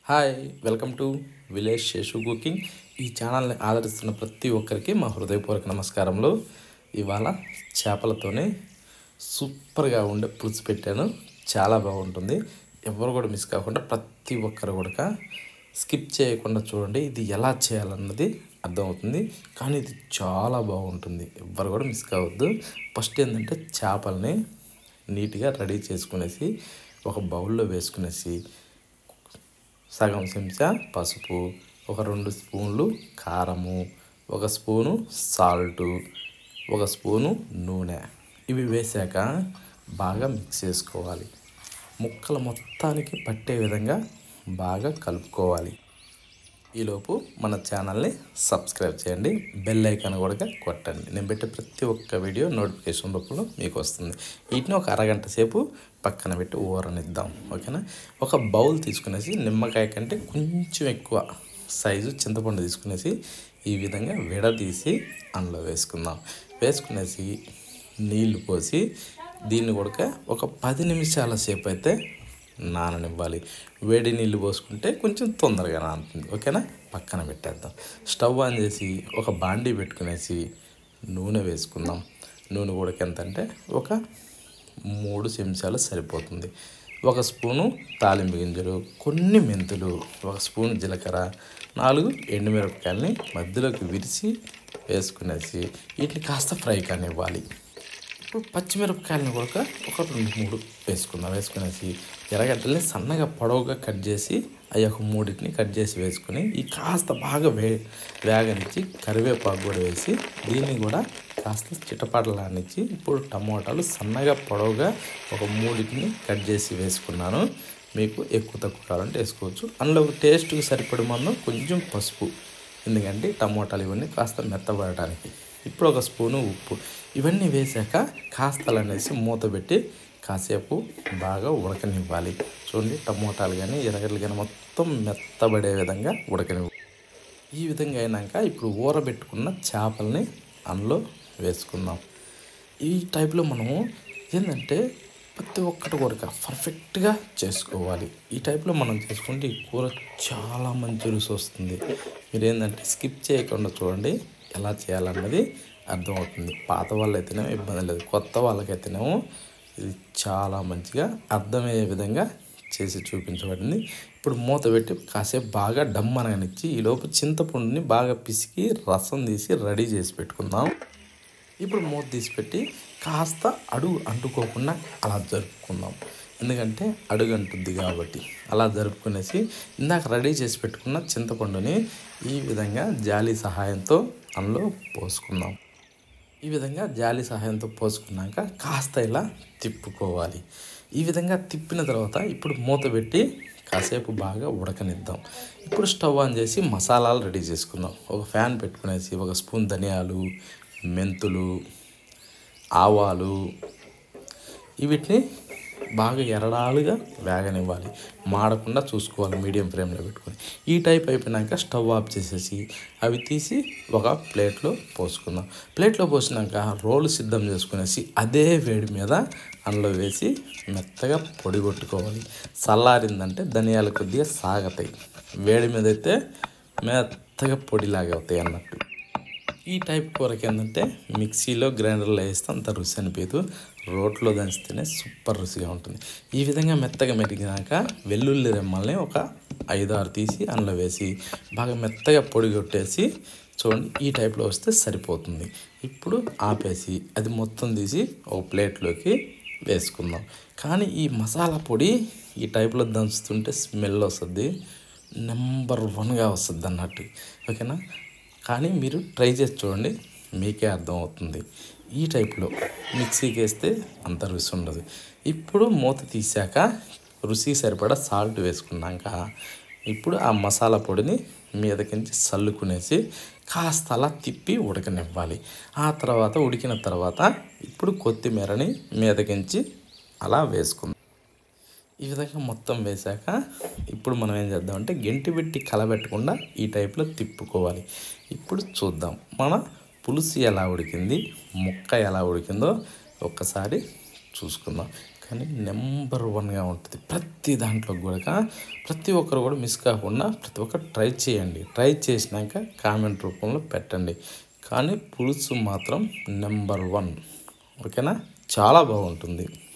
hi welcome to village Seshu cooking ఈ ఛానల్ని ఆదరిస్తున్న ప్రతి ఒక్కరికి మా హృదయపూర్వక నమస్కారములు ఇవాళ చేపలతోనే సూపర్గా ఉండే పులుసు పెట్టాను చాలా బాగుంటుంది ఎవరు కూడా మిస్ కాకుండా ప్రతి ఒక్కరు కూడా స్కిప్ చేయకుండా చూడండి ఇది ఎలా చేయాలన్నది అర్థమవుతుంది కానీ ఇది చాలా బాగుంటుంది ఎవ్వరు కూడా మిస్ కావద్దు ఫస్ట్ ఏంటంటే చేపల్ని నీట్గా రెడీ చేసుకునేసి ఒక బౌల్లో వేసుకునేసి సగం చెంచా పసుపు ఒక రెండు స్పూన్లు కారము ఒక స్పూను సాల్టు ఒక స్పూను నూనె ఇవి వేసాక బాగా మిక్స్ చేసుకోవాలి ముక్కలు మొత్తానికి పట్టే విధంగా బాగా కలుపుకోవాలి ఈలోపు మన ఛానల్ని సబ్స్క్రైబ్ చేయండి బెల్ ఐకాన్ కూడా కొట్టండి నేను పెట్టే ప్రతి ఒక్క వీడియో నోటిఫికేషన్ రూపంలో మీకు వస్తుంది వీటిని ఒక అరగంట సేపు పక్కన పెట్టి ఊరనిద్దాం ఓకేనా ఒక బౌల్ తీసుకునేసి నిమ్మకాయ కంటే కొంచెం ఎక్కువ సైజు చింతపండు తీసుకునేసి ఈ విధంగా విడదీసి అందులో వేసుకుందాం వేసుకునేసి నీళ్లు పోసి దీన్ని కూడా ఒక పది నిమిషాల సేపు అయితే నాననివ్వాలి వేడి నీళ్ళు పోసుకుంటే కొంచెం తొందరగా నానుతుంది ఓకేనా పక్కన పెట్టేద్దాం స్టవ్ ఆన్ చేసి ఒక బాండీ పెట్టుకునేసి నూనె వేసుకుందాం నూనె కూడా ఎంత అంటే ఒక మూడు చెంచాలు సరిపోతుంది ఒక స్పూను తాలింపు గింజలు కొన్ని మెంతులు ఒక స్పూన్ జీలకర్ర నాలుగు ఎండుమిరపకాయలని మధ్యలోకి విరిచి వేసుకునేసి వీటిని కాస్త ఫ్రై కానివ్వాలి ఇప్పుడు పచ్చిమిరపకాయలను కూడా ఒక రెండు మూడు వేసుకుందాం వేసుకునేసి ఎర్రగడ్డల్ని సన్నగా పొడవుగా కట్ చేసి అవి ఒక మూడింటిని కట్ చేసి వేసుకుని ఈ కాస్త బాగా వే వేగనిచ్చి కరివేపాకు కూడా వేసి దీన్ని కూడా కాస్త చిటపటలానిచ్చి ఇప్పుడు టమోటాలు సన్నగా పొడవుగా ఒక మూడింటిని కట్ చేసి వేసుకున్నాను మీకు ఎక్కువ తక్కువ కావాలంటే వేసుకోవచ్చు అందులో టేస్ట్కి సరిపడి మందం కొంచెం పసుపు ఎందుకంటే టమోటాలు ఇవన్నీ కాస్త మెత్తబడటానికి ఇప్పుడు ఒక స్పూను ఉప్పు ఇవన్నీ వేసాక కాస్తలు అనేసి మూత పెట్టి కాసేపు బాగా ఉడకనివ్వాలి చూడండి టమోటాలు కానీ ఎర్రగడ్డలు కానీ మొత్తం మెత్తబడే విధంగా ఉడకనివ్వాలి ఈ విధంగా అయినాక ఇప్పుడు ఊరబెట్టుకున్న చేపల్ని అందులో వేసుకుందాం ఈ టైప్లో మనము ఏంటంటే ప్రతి ఒక్కటి కూడా పర్ఫెక్ట్గా చేసుకోవాలి ఈ టైప్లో మనం చేసుకుంటే ఈ కూర చాలా మంచి రుచి వస్తుంది మీరు ఏంటంటే స్కిప్ చేయకుండా చూడండి ఎలా చేయాలన్నది అర్థమవుతుంది పాత వాళ్ళైతేనేమో ఇబ్బంది లేదు కొత్త వాళ్ళకైతేనేమో ఇది చాలా మంచిగా అర్థమయ్యే విధంగా చేసి చూపించబడింది ఇప్పుడు మూత పెట్టి కాసేపు బాగా డమ్ అనగానిచ్చి ఈలోపు చింతపండుని బాగా పిసికి రసం తీసి రెడీ చేసి పెట్టుకుందాం ఇప్పుడు మూత తీసి పెట్టి కాస్త అడుగు అంటుకోకుండా అలా జరుపుకుందాం ఎందుకంటే అడుగు అంటుంది కాబట్టి అలా జరుపుకునేసి ఇందాక రెడీ చేసి పెట్టుకున్న చింతపండుని ఈ విధంగా జాలి సహాయంతో అందులో పోసుకుందాం ఈ విధంగా జాలి సహాయంతో పోసుకున్నాక కాస్త ఇలా తిప్పుకోవాలి ఈ విధంగా తిప్పిన తర్వాత ఇప్పుడు మూత పెట్టి కాసేపు బాగా ఉడకనిద్దాం ఇప్పుడు స్టవ్ ఆన్ చేసి మసాలాలు రెడీ చేసుకుందాం ఒక ఫ్యాన్ పెట్టుకునేసి ఒక స్పూన్ ధనియాలు మెంతులు ఆవాలు వీటిని బాగా ఎరడాలుగా వేగనివ్వాలి మాడకుండా చూసుకోవాలి మీడియం ఫ్లేమ్లో పెట్టుకొని ఈ టైప్ అయిపోయినాక స్టవ్ ఆఫ్ చేసేసి అవి తీసి ఒక ప్లేట్లో పోసుకుందాం ప్లేట్లో పోసినాక రోలు సిద్ధం చేసుకునేసి అదే వేడి మీద అందులో వేసి మెత్తగా పొడి కొట్టుకోవాలి చల్లారిందంటే ధనియాలు కొద్దిగా సాగతాయి వేడి మీద అయితే మెత్తగా పొడిలాగా అవుతాయి అన్నట్టు ఈ టైప్ కూరకి ఏంటంటే మిక్సీలో గ్రైండర్లో వేస్తే అంత రుచి అనిపించదు రోట్లో దంచితేనే సూపర్ రుచిగా ఉంటుంది ఈ విధంగా మెత్తగా మెరిగినాక వెల్లుల్లి రెమ్మల్ని ఒక ఐదు ఆరు తీసి అందులో వేసి బాగా మెత్తగా పొడి కొట్టేసి చూడండి ఈ టైప్లో వస్తే సరిపోతుంది ఇప్పుడు ఆపేసి అది మొత్తం తీసి ఒక ప్లేట్లోకి వేసుకుందాం కానీ ఈ మసాలా పొడి ఈ టైప్లో దంచుతుంటే స్మెల్ వస్తుంది నెంబర్ వన్గా వస్తుంది అన్నట్టు ఓకేనా కానీ మీరు ట్రై చేసి చూడండి మీకే అర్థమవుతుంది ఈ టైప్లో మిక్సీకి వేస్తే అంత రుచి ఉండదు ఇప్పుడు మూత తీసాక రుచి సరిపడా సాల్ట్ వేసుకున్నాక ఇప్పుడు ఆ మసాలా పొడిని మీదకించి చల్లుకునేసి కాస్త అలా తిప్పి ఉడకనివ్వాలి ఆ తర్వాత ఉడికిన తర్వాత ఇప్పుడు కొత్తిమీరని మీదకించి అలా వేసుకుందాం ఈ విధంగా మొత్తం వేశాక ఇప్పుడు మనం ఏం చేద్దామంటే గెంటి పెట్టి కలబెట్టకుండా ఈ టైప్లో తిప్పుకోవాలి ఇప్పుడు చూద్దాం మన పులుసు ఎలా ఉడికింది ముక్క ఎలా ఉడికిందో ఒక్కసారి చూసుకుందాం కానీ నెంబర్ వన్గా ఉంటుంది ప్రతి దాంట్లో కూడా ప్రతి ఒక్కరు కూడా మిస్ కాకుండా ప్రతి ఒక్కరు ట్రై చేయండి ట్రై చేసినాక కామెంట్ రూపంలో పెట్టండి కానీ పులుసు మాత్రం నెంబర్ వన్ ఓకేనా చాలా బాగుంటుంది